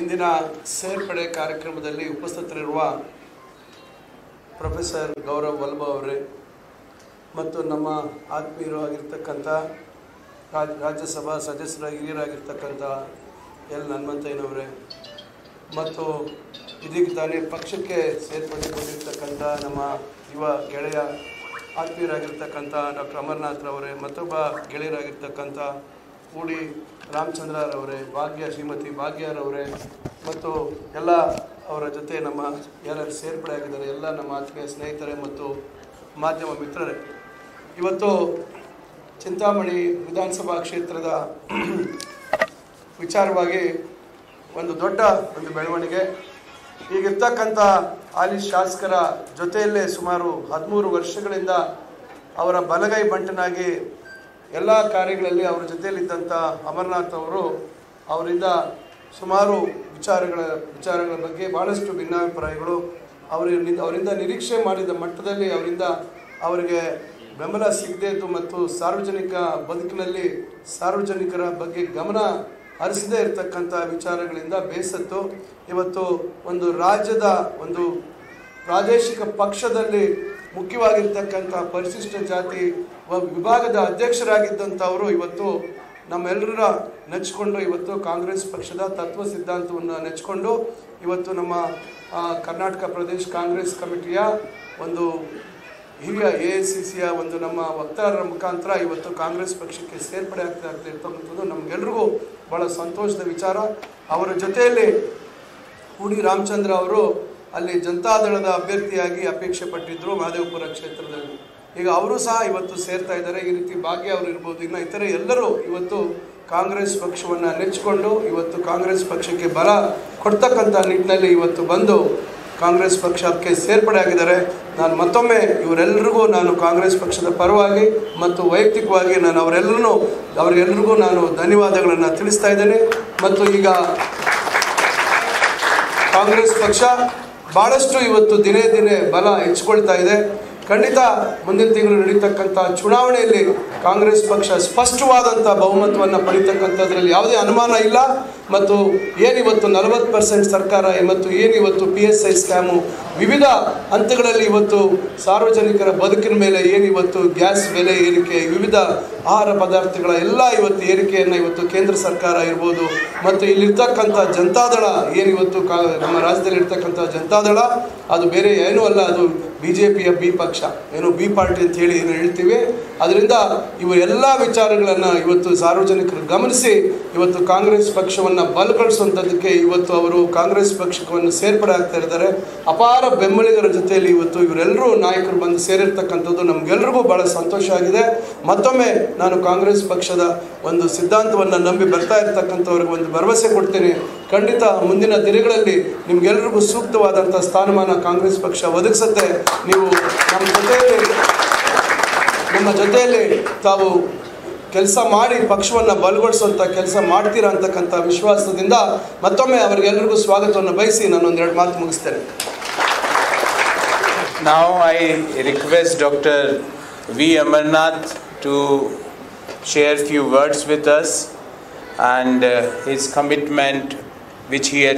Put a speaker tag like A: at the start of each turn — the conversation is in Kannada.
A: ಇಂದಿನ ಸೇರ್ಪಡೆ ಕಾರ್ಯಕ್ರಮದಲ್ಲಿ ಉಪಸ್ಥಿತರಿರುವ ಪ್ರೊಫೆಸರ್ ಗೌರವ್ ವಲ್ಬ ಅವರೇ ಮತ್ತು ನಮ್ಮ ಆತ್ಮೀಯರು ಆಗಿರ್ತಕ್ಕಂಥ ರಾಜ್ ರಾಜ್ಯಸಭಾ ಸದಸ್ಯರ ಹಿರಿಯರಾಗಿರ್ತಕ್ಕಂಥ ಎಲ್ ಹನುಮಂತಯ್ಯನವರೇ ಮತ್ತು ಇದೀಗ ತಾನೇ ಪಕ್ಷಕ್ಕೆ ಸೇರ್ಪಡೆಗೊಂಡಿರ್ತಕ್ಕಂಥ ನಮ್ಮ ಯುವ ಗೆಳೆಯ ಆತ್ಮೀಯರಾಗಿರ್ತಕ್ಕಂಥ ಡಾಕ್ಟರ್ ಅಮರನಾಥ್ರವರೇ ಮತ್ತೊಬ್ಬ ಗೆಳೆಯರಾಗಿರ್ತಕ್ಕಂಥ ಕೂಡಿ ರಾಮಚಂದ್ರರವರೇ ಭಾಗ್ಯ ಶ್ರೀಮತಿ ಭಾಗ್ಯರವರೇ ಮತ್ತು ಎಲ್ಲ ಅವರ ಜೊತೆ ನಮ್ಮ ಯಾರ್ಯಾರು ಸೇರ್ಪಡೆ ಆಗಿದ್ದಾರೆ ಎಲ್ಲ ನಮ್ಮ ಆತ್ಮೀಯ ಸ್ನೇಹಿತರೆ ಮತ್ತು ಮಾಧ್ಯಮ ಮಿತ್ರರೇ ಇವತ್ತು ಚಿಂತಾಮಣಿ ವಿಧಾನಸಭಾ ಕ್ಷೇತ್ರದ ವಿಚಾರವಾಗಿ ಒಂದು ದೊಡ್ಡ ಒಂದು ಬೆಳವಣಿಗೆ ಈಗಿರ್ತಕ್ಕಂಥ ಹಾಲಿ ಶಾಸಕರ ಜೊತೆಯಲ್ಲೇ ಸುಮಾರು ಹದಿಮೂರು ವರ್ಷಗಳಿಂದ ಅವರ ಬಲಗೈ ಬಂಟನಾಗಿ ಎಲ್ಲ ಕಾರ್ಯಗಳಲ್ಲಿ ಅವರ ಜೊತೆಯಲ್ಲಿದ್ದಂಥ ಅಮರನಾಥ್ ಅವರು ಅವರಿಂದ ಸುಮಾರು ವಿಚಾರಗಳ ವಿಚಾರಗಳ ಬಗ್ಗೆ ಭಾಳಷ್ಟು ಭಿನ್ನಾಭಿಪ್ರಾಯಗಳು ಅವರಿಂದ ಅವರಿಂದ ನಿರೀಕ್ಷೆ ಮಾಡಿದ ಮಟ್ಟದಲ್ಲಿ ಅವರಿಂದ ಅವರಿಗೆ ಬೆಂಬಲ ಸಿಗದೇ ಇದ್ದು ಮತ್ತು ಸಾರ್ವಜನಿಕ ಬದುಕಿನಲ್ಲಿ ಸಾರ್ವಜನಿಕರ ಬಗ್ಗೆ ಗಮನ ಹರಿಸದೇ ಇರತಕ್ಕಂಥ ವಿಚಾರಗಳಿಂದ ಬೇಸತ್ತು ಇವತ್ತು ಒಂದು ರಾಜ್ಯದ ಒಂದು ಪ್ರಾದೇಶಿಕ ಪಕ್ಷದಲ್ಲಿ ಮುಖ್ಯವಾಗಿರ್ತಕ್ಕಂಥ ಪರಿಶಿಷ್ಟ ಜಾತಿ ವ- ವಿಭಾಗದ ಅಧ್ಯಕ್ಷರಾಗಿದ್ದಂಥವರು ಇವತ್ತು ನಮ್ಮೆಲ್ಲರ ನೆಚ್ಕೊಂಡು ಇವತ್ತು ಕಾಂಗ್ರೆಸ್ ಪಕ್ಷದ ತತ್ವ ಸಿದ್ಧಾಂತವನ್ನು ನೆಚ್ಕೊಂಡು ಇವತ್ತು ನಮ್ಮ ಆ, ಕರ್ನಾಟಕ ಪ್ರದೇಶ ಕಾಂಗ್ರೆಸ್ ಕಮಿಟಿಯ ಒಂದು ಹಿರಿಯ ಎ ಐ ಸಿ ಸಿಯ ಒಂದು ನಮ್ಮ ವಕ್ತಾರರ ಮುಖಾಂತರ ಇವತ್ತು ಕಾಂಗ್ರೆಸ್ ಪಕ್ಷಕ್ಕೆ ಸೇರ್ಪಡೆ ಆಗ್ತಾ ಆಗ್ತಾ ಇರ್ತಕ್ಕಂಥದ್ದು ನಮಗೆಲ್ರಿಗೂ ಭಾಳ ಸಂತೋಷದ ವಿಚಾರ ಅವರ ಜೊತೆಯಲ್ಲಿ ಕೂಡಿ ರಾಮಚಂದ್ರ ಅವರು ಅಲ್ಲಿ ಜನತಾದಳದ ಅಭ್ಯರ್ಥಿಯಾಗಿ ಅಪೇಕ್ಷೆ ಪಟ್ಟಿದ್ರು ಮಹದೇವಪುರ ಕ್ಷೇತ್ರದಲ್ಲಿ ಈಗ ಅವರು ಸಹ ಇವತ್ತು ಸೇರ್ತಾ ಇದ್ದಾರೆ ಈ ರೀತಿ ಭಾಗ್ಯ ಅವರು ಇರ್ಬೋದು ಇನ್ನು ಇತರೆ ಎಲ್ಲರೂ ಇವತ್ತು ಕಾಂಗ್ರೆಸ್ ಪಕ್ಷವನ್ನು ನೆಚ್ಚಿಕೊಂಡು ಇವತ್ತು ಕಾಂಗ್ರೆಸ್ ಪಕ್ಷಕ್ಕೆ ಬಲ ಕೊಡ್ತಕ್ಕಂಥ ನಿಟ್ಟಿನಲ್ಲಿ ಇವತ್ತು ಬಂದು ಕಾಂಗ್ರೆಸ್ ಪಕ್ಷಕ್ಕೆ ಸೇರ್ಪಡೆ ಆಗಿದ್ದಾರೆ ನಾನು ಮತ್ತೊಮ್ಮೆ ಇವರೆಲ್ಲರಿಗೂ ನಾನು ಕಾಂಗ್ರೆಸ್ ಪಕ್ಷದ ಪರವಾಗಿ ಮತ್ತು ವೈಯಕ್ತಿಕವಾಗಿ ನಾನು ಅವರೆಲ್ಲರೂ ಅವರೆಲ್ಲರಿಗೂ ನಾನು ಧನ್ಯವಾದಗಳನ್ನು ತಿಳಿಸ್ತಾ ಇದ್ದೇನೆ ಮತ್ತು ಈಗ ಕಾಂಗ್ರೆಸ್ ಪಕ್ಷ ಭಾಳಷ್ಟು ಇವತ್ತು ದಿನೇ ದಿನೇ ಬಲ ಹೆಚ್ಚಿಕೊಳ್ತಾ ಇದೆ ಖಂಡಿತ ಮುಂದಿನ ತಿಂಗಳು ನಡೀತಕ್ಕಂಥ ಚುನಾವಣೆಯಲ್ಲಿ ಕಾಂಗ್ರೆಸ್ ಪಕ್ಷ ಸ್ಪಷ್ಟವಾದಂಥ ಬಹುಮತವನ್ನು ಪಡಿತಕ್ಕಂಥದ್ರಲ್ಲಿ ಯಾವುದೇ ಅನುಮಾನ ಇಲ್ಲ ಮತ್ತು ಏನಿವತ್ತು ನಲವತ್ತು ಪರ್ಸೆಂಟ್ ಸರ್ಕಾರ ಮತ್ತು ಏನಿವತ್ತು ಪಿ ಎಸ್ ಐ ಸ್ಕ್ಯಾಮು ವಿವಿಧ ಹಂತಗಳಲ್ಲಿ ಇವತ್ತು ಸಾರ್ವಜನಿಕರ ಬದುಕಿನ ಮೇಲೆ ಏನಿವತ್ತು ಗ್ಯಾಸ್ ಬೆಲೆ ಏರಿಕೆ ವಿವಿಧ ಆಹಾರ ಪದಾರ್ಥಗಳ ಎಲ್ಲ ಇವತ್ತು ಏರಿಕೆಯನ್ನು ಇವತ್ತು ಕೇಂದ್ರ ಸರ್ಕಾರ ಇರ್ಬೋದು ಮತ್ತು ಇಲ್ಲಿರ್ತಕ್ಕಂಥ ಜನತಾದಳ ಏನಿವತ್ತು ಕಾ ನಮ್ಮ ರಾಜ್ಯದಲ್ಲಿ ಇರ್ತಕ್ಕಂಥ ಜನತಾದಳ ಅದು ಬೇರೆ ಏನೂ ಅಲ್ಲ ಅದು ಬಿ ಜೆ ಪಿಯ ಬಿ ಪಕ್ಷ ಏನು ಬಿ ಪಾರ್ಟಿ ಅಂತ ಹೇಳಿ ಏನು ಹೇಳ್ತೀವಿ ಅದರಿಂದ ಇವು ಎಲ್ಲ ವಿಚಾರಗಳನ್ನು ಇವತ್ತು ಸಾರ್ವಜನಿಕರು ಗಮನಿಸಿ ಇವತ್ತು ಕಾಂಗ್ರೆಸ್ ಪಕ್ಷವನ್ನು ಬಲಪಡಿಸುವಂಥದ್ದಕ್ಕೆ ಇವತ್ತು ಅವರು ಕಾಂಗ್ರೆಸ್ ಪಕ್ಷವನ್ನು ಸೇರ್ಪಡೆ ಆಗ್ತಾ ಇದ್ದಾರೆ ಅಪಾರ ಬೆಂಬಲಿಗರ ಜೊತೆಯಲ್ಲಿ ಇವತ್ತು ಇವರೆಲ್ಲರೂ ನಾಯಕರು ಬಂದು ಸೇರಿರ್ತಕ್ಕಂಥದ್ದು ನಮಗೆಲ್ರಿಗೂ ಭಾಳ ಸಂತೋಷ ಆಗಿದೆ ಮತ್ತೊಮ್ಮೆ ನಾನು ಕಾಂಗ್ರೆಸ್ ಪಕ್ಷದ ಒಂದು ಸಿದ್ಧಾಂತವನ್ನು ನಂಬಿ ಬರ್ತಾ ಇರ್ತಕ್ಕಂಥವ್ರಿಗೆ ಒಂದು ಭರವಸೆ ಕೊಡ್ತೇನೆ ಖಂಡಿತ ಮುಂದಿನ ದಿನಗಳಲ್ಲಿ ನಿಮ್ಗೆಲ್ರಿಗೂ ಸೂಕ್ತವಾದಂಥ ಸ್ಥಾನಮಾನ ಕಾಂಗ್ರೆಸ್ ಪಕ್ಷ ಒದಗಿಸುತ್ತೆ ನೀವು ನಮ್ಮ ಜೊತೆಯಲ್ಲಿ ನಿಮ್ಮ ಜೊತೆಯಲ್ಲಿ ತಾವು ಕೆಲಸ ಮಾಡಿ ಪಕ್ಷವನ್ನು ಬಲಗೊಳಿಸುವಂಥ ಕೆಲಸ ಮಾಡ್ತೀರಾ ಅಂತಕ್ಕಂಥ ವಿಶ್ವಾಸದಿಂದ ಮತ್ತೊಮ್ಮೆ ಅವರಿಗೆಲ್ಲರಿಗೂ ಸ್ವಾಗತವನ್ನು ಬಯಸಿ ನಾನು ಒಂದೆರಡು ಮಾತು ಮುಗಿಸ್ತೇನೆ
B: Now I request Dr. V. Amarnath to share few words with us and uh, his commitment which he had